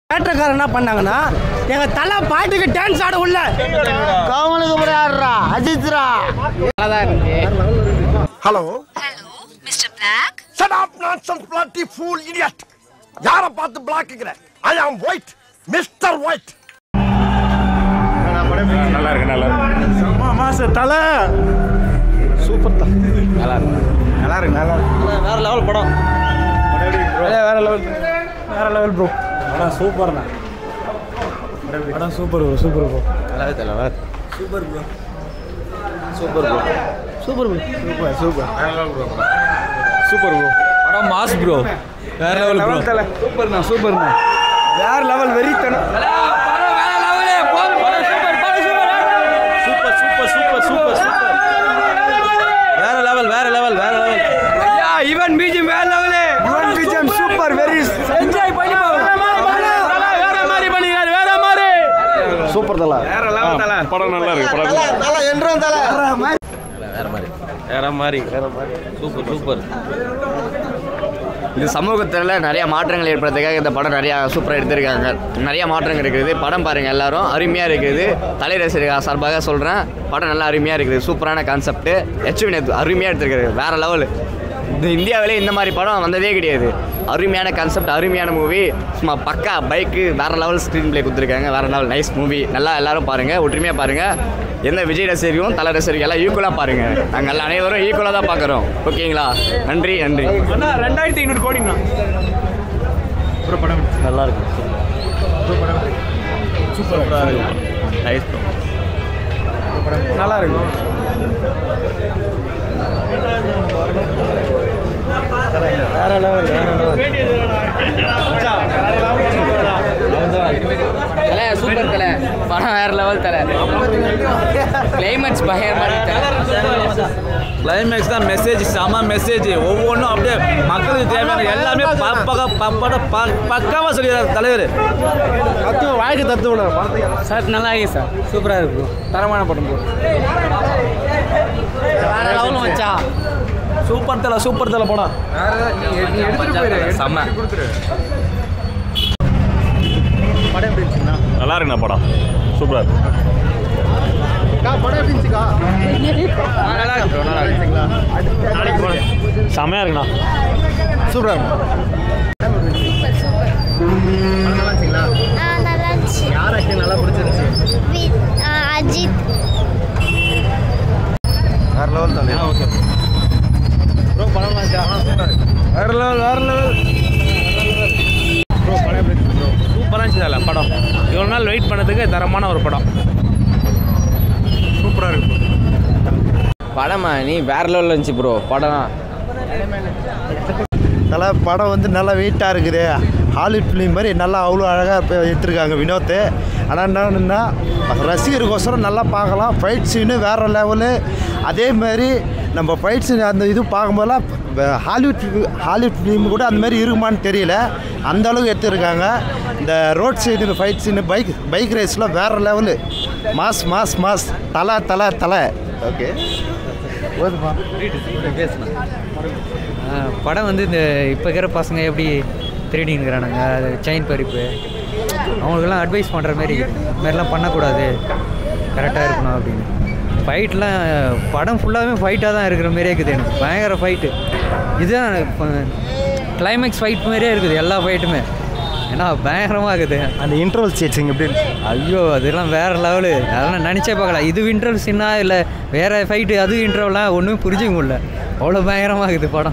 தேட்டர்காரன் என்ன பண்ணாங்கன்னா எங்க தலை பாட்டுக்கு டான்ஸ் ஆட உள்ள கவனுக்கு முறை ஆடுறா அஜித்ரா hello Hello, Mr. Black. shut up nonsense bloody fool idiot யார பார்த்து பிளாக்குங்கிற ஐ ஆம் ஒயிட் மிஸ்டர் ஒயிட் நல்லா இருக்கு நல்லா இருக்கு மாச தலை சூப்பர் தான் நல்லா இருக்கு நல்லா இருக்கு நல்லா இருக்கு வேற லெவல் படம் வேற லெவல் வேற லெவல் ப்ரோ படம் சூப்பர் தான் படம் சூப்பர் ப்ரோ சூப்பர் ப்ரோ நல்லாவே தெரியல super bro super bro super super super bro படம் மாஸ் ப்ரோ வேற லெவல் ப்ரோ சூப்பர்ண்ணா சூப்பர்ண்ணா வேற லெவல் வெறித்தனம் super super super super super வேற லெவல் வேற லெவல் வேற லெவல் ஈவன் பிஜிஎம் வேற level even BGM super very enjoy பண்ணி வேற மாதிரி பண்ணிருக்காரு வேற மாதிரி சூப்பர் தல வேற லெவல் தல படம் நல்லா இருக்கு படம் தலை என்றும் தலை வேற மாதிரி வேற மாதிரி வேற மாதிரி சூப்பர் சூப்பர் இது சமூகத்தில் நிறைய மாற்றங்கள் ஏற்படுறதுக்காக இந்த படம் நிறையா சூப்பராக எடுத்திருக்காங்க நிறைய மாற்றங்கள் இருக்குது படம் பாருங்கள் எல்லாரும் அருமையாக இருக்குது தலை ரசிகர்கள் சார்பாக சொல்கிறேன் படம் நல்லா அருமையாக இருக்குது சூப்பரான கான்செப்ட் எச்வி நேத்து அருமையாக எடுத்திருக்காரு வேற லெவல் இந்த இந்தியாவிலே இந்த மாதிரி படம் வந்ததே கிடையாது அருமையான கான்செப்ட் அருமையான மூவி சும்மா பக்கா பைக்கு வேற லெவல் ஸ்க்ரீன் ப்ளே கொடுத்துருக்காங்க வேற லெவல் நைஸ் மூவி நல்லா எல்லாரும் பாருங்கள் ஒற்றுமையாக பாருங்கள் எந்த விஜய் ரசிகரும் தலை ரசிகர்கள் எல்லாம் ஈக்குவலாக பாருங்கள் நாங்கள் எல்லாம் அனைவரும் ஈக்குவலாக தான் பார்க்குறோம் ஓகேங்களா நன்றி நன்றி அண்ணா ரெண்டாயிரத்தி ஐநூறு கோடிங்கண்ணா நல்லா இருக்கு சூப்பராக இருக்கு நைஸ் ப்ரோ நல்லா இருக்கு வேற லெவல் வேற தலை சூப்பர் தலை படம் வேற லெவல் தலை கிளைமேக்ஸ் பயங்கரமான கிளைமேக்ஸ் தான் மெசேஜ் செம மெசேஜ் ஒவ்வொன்றும் அப்படியே மக்களுக்கு தேவையான எல்லாமே பப்பக பப்பட பக்காவாக சொல்லிடுறாரு தலைவர் தத்துவம் வாழ்க்கை தத்துவம் சார் நல்லா இருக்கு சார் சூப்பராக இருக்கு தரமான படம் ப்ரோ வேற லெவல் மச்சா சூப்பர் தலை சூப்பர் தலை படம் செம்ம நல்லா இருக்குண்ணா படம் சூப்பராக இருக்கு நல்லா இருக்கு ப்ரோ நல்லா இருக்கு செம்மையாக இருக்குண்ணா சூப்பராக ஆ நல்லா இருந்துச்சு யார் ஆக்டிங் நல்லா பிடிச்சிருந்துச்சு வி- ஆ, அஜித் வேற லெவல் தலை ஓகே ப்ரோ படம் வேற லெவல் வேற லெவல் ப்ரோ படம் எப்படி ப்ரோ சூப்பராக இருந்துச்சு தலை படம் இவ்வளோ நாள் வெயிட் பண்ணதுக்கு தரமான ஒரு படம் சூப்பராக இருக்கு படமா நீ வேற லெவலில் இருந்துச்சு ப்ரோ படம் நல்லா படம் வந்து நல்லா வெயிட்டாக இருக்குது ஹாலிவுட் ஃபிலிம் மாதிரி நல்லா அவ்வளோ அழகாக எடுத்திருக்காங்க வினோத்து ஆனால் என்னன்னா ரசிகருக்கோசரம் நல்லா பார்க்கலாம் ஃபைட் சீனு வேறு லெவலு அதே மாதிரி நம்ம ஃபைட் சீன் அந்த இது பார்க்கும்போதெல்லாம் வ- ஹாலிவுட் fi- ஹாலிவுட் ஃபிலிம் கூட அந்த மாதிரி இருக்குமான்னு தெரியல அந்த அளவுக்கு எடுத்துருக்காங்க இந்த road side fight scene bike bike ரேஸ்லாம் வேறு லெவலு மாஸ் மாஸ் மாஸ் தலை தலை தலை ஓகே போதுமா படம் வந்து இந்த இப்போ இருக்கிற பசங்க எப்படி திருடின்னு இருக்கிறானுங்க அது செயின் பறிப்பு அவங்களுக்கெல்லாம் அட்வைஸ் பண்ணுற மாதிரி இந்த மாதிரிலாம் பண்ணக்கூடாது கரெக்டாக இருக்கணும் அப்படின்னு ஃபைட்லாம் படம் ஃபுல்லாகவே ஃபைட்டாக தான் இருக்கிற மாதிரியே இருக்குது எனக்கு பயங்கர ஃபைட்டு இதுதான் கிளைமேக்ஸ் ஃபைட் மாதிரியே இருக்குது எல்லா ஃபைட்டுமே ஏன்னா பயங்கரமாக இருக்குது அந்த இன்டர்வல் சீட்ஸிங் எப்படி இருந்துச்சு? ஐயோ அதெல்லாம் வேற லெவலு அதெல்லாம் நினச்சே பார்க்கல இது இன்டர்வல் சின்னா இல்லை வேற ஃபைட்டு அது இன்டர்வலாம் ஒன்றும் புரிஞ்சிக்க முடியல அவ்வளோ பயங்கரமாக இருக்குது படம்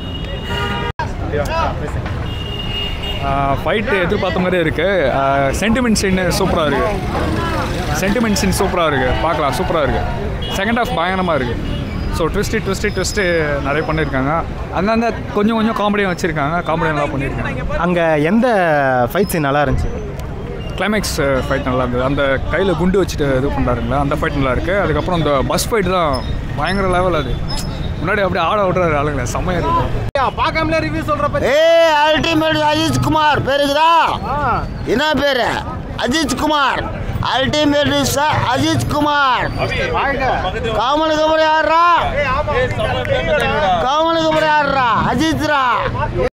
ஃபைட்டு எதிர்பார்த்த மாதிரியே இருக்குது சென்டிமெண்ட் சீன் சூப்பராக இருக்குது சென்டிமெண்ட் சீன் சூப்பராக இருக்குது பார்க்கலாம் சூப்பராக இருக்குது செகண்ட் ஹாஃப் பயங்கரமாக இருக்குது ஸோ ட்விஸ்ட்டு ட்விஸ்ட்டு ட்விஸ்ட்டு நிறைய பண்ணியிருக்காங்க அங்கங்கே கொஞ்சம் கொஞ்சம் காமெடியும் வச்சுருக்காங்க காமெடி நல்லா பண்ணியிருக்காங்க அங்கே எந்த ஃபைட் சீன் நல்லா இருந்துச்சு கிளைமேக்ஸ் ஃபைட் நல்லா இருந்தது அந்த கையில் குண்டு வச்சுட்டு இது பண்ணுறாருங்களா அந்த ஃபைட் நல்லா இருக்குது அதுக்கப்புறம் அந்த பஸ் ஃபைட் தான் பயங்கர லெவல் அது முன்னாடி அப்படியே ஆட விட்றாரு ஆளுங்களை செம்மையாக இருக்கும் பார்க்காமலே ரிவ்யூ சொல்ற ஏ அல்டிமேட் அஜித் குமார் பேருக்குதா என்ன பேரு அஜித் குமார் அல்டிமேட் அஜித் குமார் காமனுக்கு அப்புறம் யாரா காமனுக்கு அப்புறம் யாரா அஜித்ரா